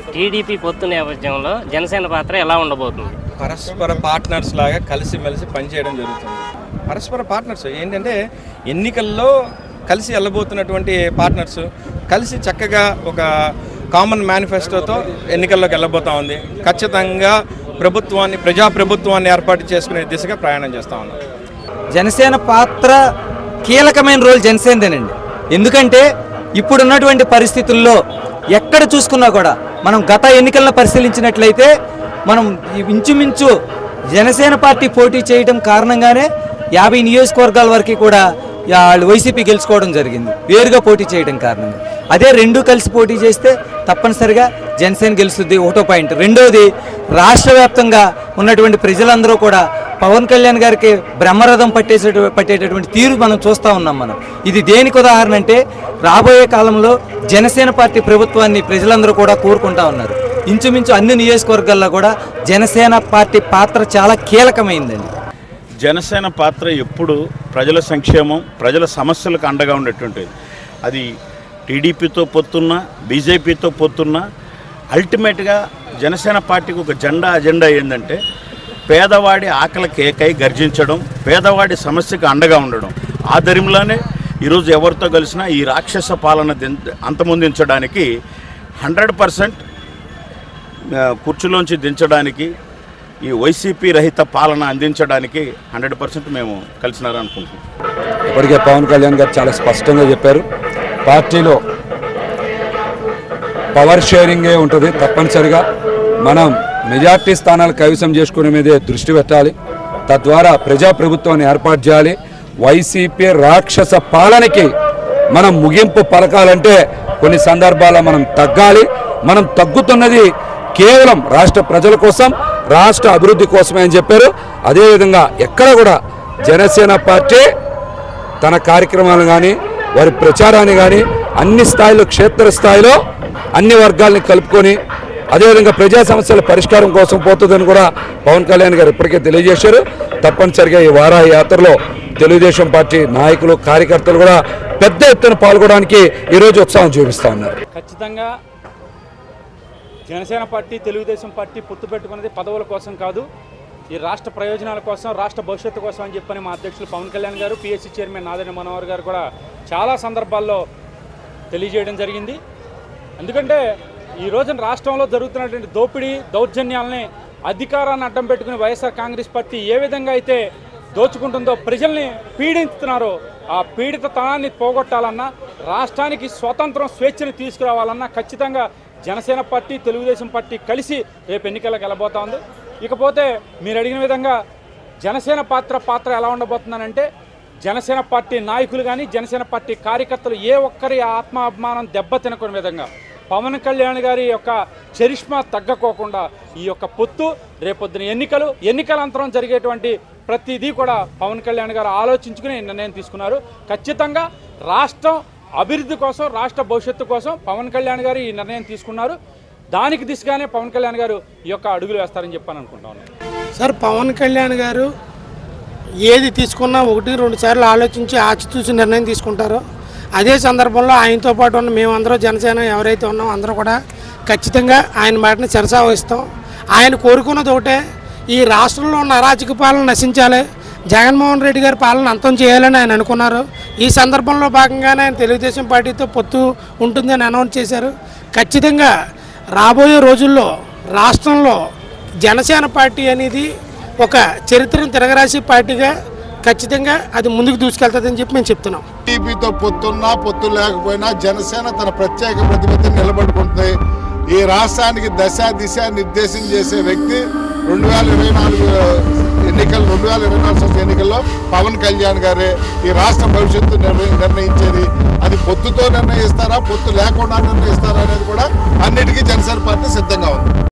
TDP పొత్తు నేపథ్యంలో జనసేన పాత్ర ఎలా ఉండబోతుంది పరస్పర పార్ట్నర్స్ లాగా కలిసిమెలిసి పనిచేయడం జరుగుతుంది పరస్పర పార్ట్నర్స్ ఏంటంటే ఎన్నికల్లో కలిసి వెళ్ళబోతున్నటువంటి పార్ట్నర్స్ కలిసి చక్కగా ఒక కామన్ మేనిఫెస్టోతో ఎన్నికల్లోకి వెళ్ళబోతా ఉంది ఖచ్చితంగా ప్రభుత్వాన్ని ప్రజాప్రభుత్వాన్ని ఏర్పాటు చేసుకునే దిశగా ప్రయాణం చేస్తా ఉన్నాం జనసేన పాత్ర కీలకమైన రోల్ జనసేనదేనండి ఎందుకంటే ఇప్పుడున్నటువంటి పరిస్థితుల్లో ఎక్కడ చూసుకున్నా కూడా మనం గత ఎన్నికలను పరిశీలించినట్లయితే మనం ఇంచుమించు జనసేన పార్టీ పోటీ చేయడం కారణంగానే యాభై నియోజకవర్గాల వరకు కూడా వాళ్ళు వైసీపీ గెలుచుకోవడం జరిగింది వేరుగా పోటీ చేయడం కారణంగా అదే రెండు కలిసి పోటీ చేస్తే తప్పనిసరిగా జనసేన గెలుస్తుంది ఒకటో పాయింట్ రెండోది రాష్ట్ర వ్యాప్తంగా ఉన్నటువంటి ప్రజలందరూ కూడా పవన్ కళ్యాణ్ గారికి బ్రహ్మరథం పట్టేసే పట్టేటటువంటి తీరు మనం చూస్తూ ఉన్నాం మనం ఇది దేనికి ఉదాహరణ అంటే రాబోయే కాలంలో జనసేన పార్టీ ప్రభుత్వాన్ని ప్రజలందరూ కూడా కోరుకుంటా ఉన్నారు ఇంచుమించు అన్ని నియోజకవర్గాల్లో కూడా జనసేన పార్టీ పాత్ర చాలా కీలకమైందండి జనసేన పాత్ర ఎప్పుడు ప్రజల సంక్షేమం ప్రజల సమస్యలకు అండగా ఉండేటువంటిది అది టీడీపీతో పొత్తున్నా బీజేపీతో పొత్తున్నా అల్టిమేట్గా జనసేన పార్టీకి ఒక జెండా అజెండా ఏంటంటే పేదవాడి ఆకలి కేకై గర్జించడం పేదవాడి సమస్యకు అండగా ఉండడం ఆ ధర్మంలోనే ఈరోజు ఎవరితో కలిసినా ఈ రాక్షస పాలన దిం- అంతమొందించడానికి హండ్రెడ్ పర్సెంట్ కుర్చీలోంచి దించడానికి ఈ వైసీపీ రహిత పాలన అందించడానికి హండ్రెడ్ పర్సెంట్ మేము కలిసినారనుకుంటున్నాం ఇప్పటికే పవన్ కళ్యాణ్ గారు చాలా స్పష్టంగా చెప్పారు పార్టీలో పవర్ షేరింగే ఉంటుంది తప్పనిసరిగా మనం మెజార్టీ స్థానాలు కైవసం చేసుకునే మీదే దృష్టి పెట్టాలి తద్వారా ప్రజాప్రభుత్వాన్ని ఏర్పాటు చేయాలి వైసీపీ రాక్షస పాలనకి మనం ముగింపు పలకాలంటే కొన్ని సందర్భాల్లో మనం తగ్గాలి మనం తగ్గుతున్నది కేవలం రాష్ట్ర ప్రజల కోసం రాష్ట్ర అభివృద్ధి కోసమే అని చెప్పారు అదేవిధంగా ఎక్కడ కూడా జనసేన పార్టీ తన కార్యక్రమాలు కానీ వారి ప్రచారాన్ని కానీ అన్ని స్థాయిలో క్షేత్ర స్థాయిలో అన్ని వర్గాల్ని కలుపుకొని అదేవిధంగా ప్రజా సమస్యల పరిష్కారం కోసం పోతుందని కూడా పవన్ కళ్యాణ్ గారు ఇప్పటికే తెలియజేశారు తప్పనిసరిగా ఈ వారా యాత్రలో తెలుగుదేశం పార్టీ నాయకులు కార్యకర్తలు కూడా పెద్ద ఎత్తున పాల్గొనడానికి ఈరోజు ఉత్సాహం చూపిస్తా ఉన్నారు ఖచ్చితంగా జనసేన పార్టీ తెలుగుదేశం పార్టీ పొత్తు పెట్టుకున్నది పదవుల కోసం కాదు ఈ రాష్ట్ర ప్రయోజనాల కోసం రాష్ట్ర భవిష్యత్తు కోసం అని చెప్పని మా అధ్యక్షులు పవన్ కళ్యాణ్ గారు పిఎస్సీ చైర్మన్ నాదెండ్ల మనోహర్ గారు కూడా చాలా సందర్భాల్లో తెలియజేయడం జరిగింది ఎందుకంటే ఈ రోజున రాష్ట్రంలో జరుగుతున్నటువంటి దోపిడీ దౌర్జన్యాలని అధికారాన్ని అడ్డం పెట్టుకుని వైఎస్ఆర్ కాంగ్రెస్ పార్టీ ఏ విధంగా అయితే దోచుకుంటుందో ప్రజల్ని పీడించుతున్నారో ఆ పీడితతనాన్ని పోగొట్టాలన్నా రాష్ట్రానికి స్వతంత్రం స్వేచ్ఛను తీసుకురావాలన్నా ఖచ్చితంగా జనసేన పార్టీ తెలుగుదేశం పార్టీ కలిసి రేపు ఎన్నికలకు వెళ్ళబోతా ఉంది ఇకపోతే మీరు అడిగిన విధంగా జనసేన పాత్ర పాత్ర ఎలా ఉండబోతుందనంటే జనసేన పార్టీ నాయకులు కానీ జనసేన పార్టీ కార్యకర్తలు ఏ ఒక్కరి ఆత్మాభిమానం దెబ్బతినకునే విధంగా పవన్ కళ్యాణ్ గారి యొక్క చరిష్మా తగ్గకోకుండా ఈ యొక్క పొత్తు రేపొద్దున ఎన్నికలు ఎన్నికల అంతరం జరిగేటువంటి ప్రతిదీ కూడా పవన్ కళ్యాణ్ గారు ఆలోచించుకుని ఈ నిర్ణయం తీసుకున్నారు ఖచ్చితంగా రాష్ట్రం అభివృద్ధి కోసం రాష్ట్ర భవిష్యత్తు కోసం పవన్ కళ్యాణ్ గారు ఈ నిర్ణయం తీసుకున్నారు దానికి దిశగానే పవన్ కళ్యాణ్ గారు ఈ యొక్క అడుగులు వేస్తారని చెప్పని అనుకుంటా ఉన్నాను సార్ పవన్ కళ్యాణ్ గారు ఏది తీసుకున్నా ఒకటి రెండు సార్లు ఆలోచించి ఆచితూచి నిర్ణయం తీసుకుంటారో అదే సందర్భంలో ఆయనతో పాటు ఉన్న మేమందరం జనసేన ఎవరైతే ఉన్నామో అందరూ కూడా ఖచ్చితంగా ఆయన మాటని చెరసావహిస్తాం ఆయన కోరుకున్నది ఒకటే ఈ రాష్ట్రంలో ఉన్న అరాచక పాలన నశించాలి జగన్మోహన్ రెడ్డి గారి పాలన అంతం చేయాలని ఆయన అనుకున్నారు ఈ సందర్భంలో భాగంగానే ఆయన తెలుగుదేశం పార్టీతో పొత్తు ఉంటుందని అనౌన్స్ చేశారు ఖచ్చితంగా రాబోయే రోజుల్లో రాష్ట్రంలో జనసేన పార్టీ అనేది ఒక చరిత్రను తిరగరాసే పార్టీగా ఖచ్చితంగా అది ముందుకు దూసుకెళ్తుందని చెప్పి మేము చెప్తున్నాం టీడీపీతో పొత్తున్నా పొత్తు లేకపోయినా జనసేన తన ప్రత్యేక ప్రతిపత్తిని నిలబడుకుంటుంది ఈ రాష్ట్రానికి దశ దిశ నిర్దేశం చేసే వ్యక్తి రెండు వేల ఇరవై నాలుగు ఎన్నికలు రెండు వేల ఇరవై నాలుగు సంవత్సరం ఎన్నికల్లో పవన్ కళ్యాణ్ గారే ఈ రాష్ట్ర భవిష్యత్తు నిర్ణయి- నిర్ణయించేది అది పొత్తుతో నిర్ణయిస్తారా పొత్తు లేకుండా నిర్ణయిస్తారా అనేది కూడా అన్నిటికీ జనసేన పార్టీ సిద్ధంగా ఉంది